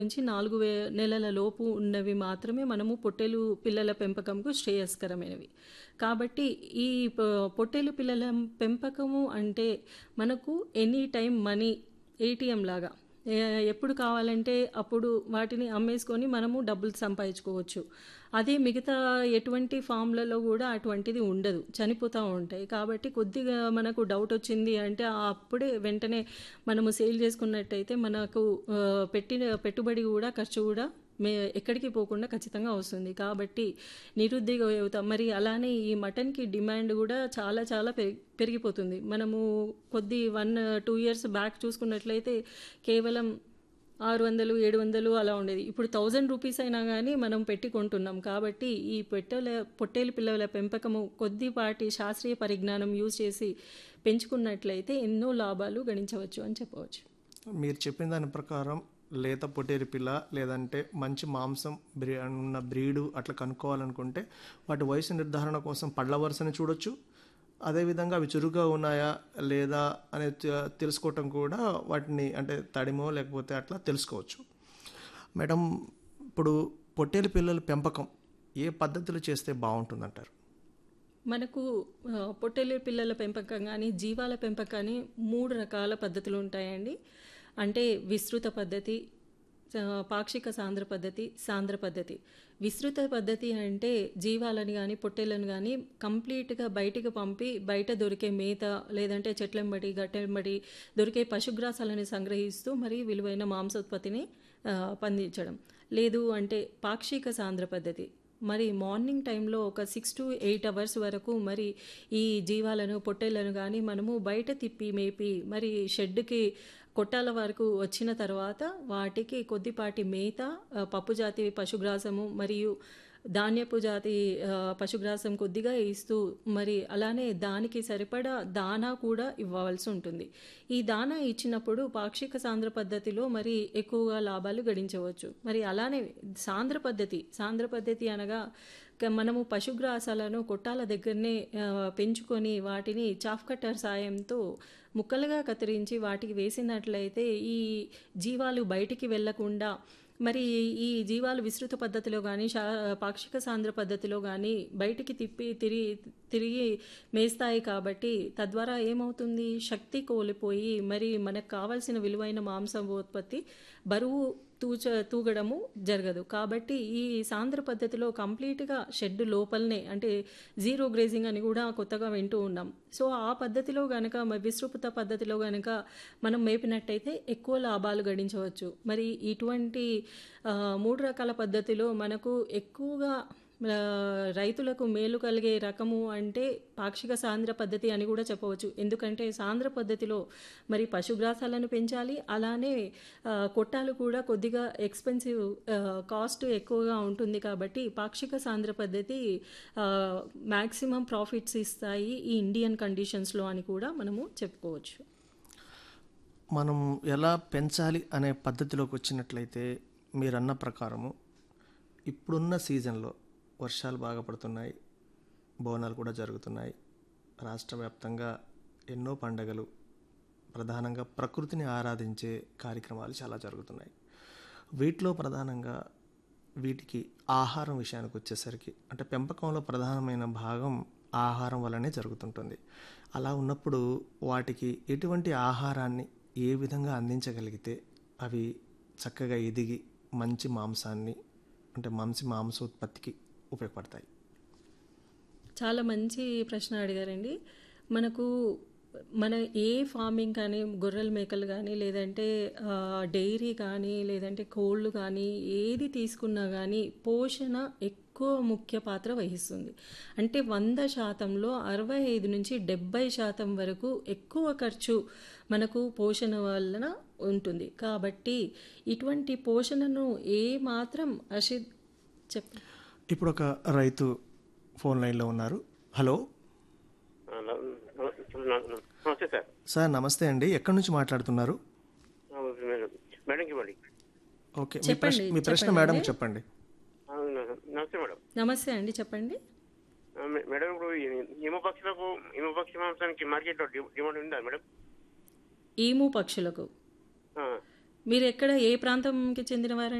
నుంచి 4 వే నెలల లోపు ఉన్నవి మాత్రమే మనము పొట్టేలు పిల్లల పెంపకంకు శ్రేయస్కరమైనవి. కాబట్టి ఈ పొ పొట్టేలు పిల్లల పెంపకము అంటే మనకు ఎనీ టైమ్ మనీ ఏటీఎం లాగా. ఎ ఎప్పుడు కావాలంటే అప్పుడు వాటిని అమ్మేసుకొని మనము డబ్బులు సంపాదించుకోవచ్చు. అదే మిగతా ఎటువంటి ఫామ్‌లలో గూడా అటువంటిది ఉండదు. చనిపోతా ఉంటాయి. కాబట్టి కొద్దిగా మనకు డౌటొచ్చింది అంటే అప్పుడే వెంటనే మనము సేల్ చేసుకున్నట్టయితే మనకు ఆహ్, పెట్టిన పెట్టుబడి గూడా ఖర్చు గూడా మే ఎక్కడికి పోకుండా ఖచ్చితంగా వస్తుంది. కాబట్టి నిరుద్యోగ యువత మరి అలానే ఈ మటన్‌కి డిమాండ్ గూడా చాలా చాలా పెరి పెరిగిపోతుంది. మనము కొద్ది 1, 2 ఇయర్స్ బ్యాక్ చూసుకున్నట్లయితే కేవలం 600, 700 అలా ఉండేది. ఇప్పుడు 1000 రూపీస్ అయినా గానీ మనం పెట్టి కొంటున్నాం. కాబట్టి ఈ పెట్టెల పొట్టేలు పిల్లల పెంపకము కొద్దిపాటి శాస్త్రీయ పరిజ్ఞానం యూజ్ చేసి పెంచుకున్నట్లయితే ఎన్నో లాభాలు గణించవచ్చు అని చెప్పవచ్చు. మీరు చెప్పిన దాని ప్రకారం లేత పొట్టేలు పిల్ల లేదంటే మంచి మాంసం బ్రీ ఉన్న బ్రీడు అట్లా కనుక్కోవాలనుకుంటే వాటి వయసు నిర్ధారణ కోసం పళ్ళ వరుసని చూడొచ్చు. అదేవిధంగా అవి చురుగ్గా ఉన్నాయా లేదా అనేది తె తెలుసుకోవటం కూడా వాటిని అంటే తడిమో లేకపోతే అట్లా తెలుసుకోవచ్చు. మేడం ఇప్పుడు పొట్టేలు పిల్లల పెంపకం ఏ పద్ధతిలో చేస్తే బావుంటుందంటారు? మనకు ఆహ్, పొట్టేలు పిల్లల పెంపకం గానీ, జీవాల పెంపకం గానీ 3 రకాల పద్ధతులు ఉంటాయండి. అంటే విస్తృత పద్ధతి, ఆహ్, పాక్షిక సాంద్ర పద్ధతి, సాంద్ర పద్ధతి. విస్తృత పద్ధతి అంటే జీవాలను గానీ, పొట్టేళ్ళను గానీ కంప్లీట్‌గా బయటికి పంపి బయట దొరికే మేత లేదంటే చెట్లెంబడి, గట్టెంబడి దొరికే పశుగ్రాసాలను సంగ్రహిస్తూ మరి విలువైన మాంసోత్పత్తిని ఆహ్, పండించడం. లేదు అంటే పాక్షిక సాంద్ర పద్ధతి. మరి మార్నింగ్ టైంలో ఒక 6-8 అవర్స్ వరకు మరి ఈ జీవాలను, పొట్టేళ్ళను గానీ మనము బయట తిప్పి మేపి మరి షెడ్‌కి కొట్టాల వరకు వచ్చిన తర్వాత వాటికి కొద్దిపాటి మేత, ఆహ్, పప్పు జాతి పశుగ్రాసము మరియు ధాన్యపు జాతి ఆహ్, పశుగ్రాసం కొద్దిగా ఇస్తూ మరి అలానే దానికి సరిపడా దానా కూడా ఇవ్వాల్సి ఉంటుంది. ఈ దానా ఇచ్చినప్పుడు పాక్షిక సాంద్ర పద్ధతిలో మరి ఎక్కువగా లాభాలు గడించవచ్చు. మరి అలానే సాంద్ర పద్ధతి, సాంద్ర పద్ధతి అనగా క మనము పశుగ్రాసాలను కొట్టాల దగ్గరనే ఆహ్, పెంచుకొని వాటిని చాఫ్ కట్టర్ సాయంతో ముక్కలుగా కత్తిరించి వాటికి వేసినట్లయితే ఈ జీవాలు బయటికి వెళ్ళకుండా మరి ఈ జీవాలు విస్తృత పద్ధతిలో గానీ, శా పాక్షిక సాంద్ర పద్ధతిలో గానీ బయటికి తిప్పి తిరిగి తిరిగి మేస్తాయి కాబట్టి తద్వారా ఏమవుతుంది శక్తి కోల్పోయి మరి మనకు కావాల్సిన విలువైన మాంసోత్పత్తి బరువు తూచ తూగడము జరగదు. కాబట్టి ఈ సాంద్ర పద్ధతిలో కంప్లీట్‌గా షెడ్ లోపలనే అంటే జీరో గ్రేజింగ్ అని గూడా కొత్తగా వింటూ ఉన్నాం. సో ఆ పద్ధతిలో గనక మ విస్తృత పద్ధతిలో గనక మనం మేపినట్టయితే ఎక్కువ లాభాలు గడించవచ్చు. మరి ఇటువంటి ఆహ్, 3 రకాల పద్ధతిలో మనకు ఎక్కువగా ఆహ్, రైతులకు మేలు కలిగే రకము అంటే పాక్షిక సాంద్ర పద్ధతి అని గూడా చెప్పవచ్చు. ఎందుకంటే సాంద్ర పద్ధతిలో మరి పశుగ్రాసాలను పెంచాలి. అలానే ఆహ్, కొట్టాలు కూడా కొద్దిగా ఎక్స్‌పెన్సివ్ ఆహ్, కాస్ట్ ఎక్కువగా ఉంటుంది కాబట్టి పాక్షిక సాంద్ర పద్ధతి ఆహ్, మాక్సిమం ప్రాఫిట్స్ ఇస్తాయి ఈ ఇండియన్ కండిషన్స్‌లో అని కూడా మనము చెప్పుకోవచ్చు. మనం ఎలా పెంచాలి అనే పద్ధతిలోకి వచ్చినట్లయితే మీరన్న ప్రకారము ఇప్పుడున్న సీజన్‌లో వర్షాలు బాగా పడుతున్నాయి. బోనాలు కూడా జరుగుతున్నాయి. రాష్ట్ర వ్యాప్తంగా ఎన్నో పండగలు ప్రధానంగా ప్రకృతిని ఆరాధించే కార్యక్రమాలు చాలా జరుగుతున్నాయి. వీటిలో ప్రధానంగా వీటికి ఆహారం విషయానికి వచ్చేసరికి అంటే పెంపకంలో ప్రధానమైన భాగం ఆహారం వల్లనే జరుగుతుంటుంది. అలా ఉన్నప్పుడు వాటికి ఎటువంటి ఆహారాన్ని ఏ విధంగా అందించగలిగితే అవి చక్కగా ఎదిగి మంచి మాంసాన్ని అంటే మంచి మాంసోత్పత్తికి ఉపయోగపడతాయి? చాలా మంచి ప్రశ్న అడిగారండి. మనకు మన ఏ ఫార్మింగ్ కానీ గొర్రెల మేకలు గానీ లేదంటే ఆహ్, డైరీ కానీ లేదంటే కోళ్ళు గానీ ఏది తీసుకున్నా గానీ పోషణ ఎక్కువ ముఖ్య పాత్ర వహిస్తుంది. అంటే 100%లో 65-70% వరకు ఎక్కువ ఖర్చు మనకు పోషణ వలన ఉంటుంది. కాబట్టి ఇటువంటి పోషణను ఏ మాత్రం అషి చెప్ ఇప్పుడు ఒక రైతు ఫోన్ లైన్‌లో ఉన్నారు. హలో! ఆ, న- న- న- న- నమస్తే సార్ సార్ నమస్తే అండి. ఎక్కడి నుంచి మాట్లాడుతున్నారు? ఆ, మేడం- మేడంకి ఇవ్వండి ఓకే. మీ చెప్పండి, ప్రశ్న మీ ప్రశ్న చెప్పండి. మేడంకి చెప్పండి. ఆ, న- నమస్తే మేడం నమస్తే అండి చెప్పండి. ఆ, మే- మేడం ఇప్పుడు ఈ- ఈమ పక్షులకు ఈమ పక్షి మాంసానికి మార్కెట్లో డి- డిమాండ్ ఉందా మేడం ఈము పక్షులకు ఆ, మీరు ఎక్కడ ఏ ప్రాంతంకి చెందినవారండి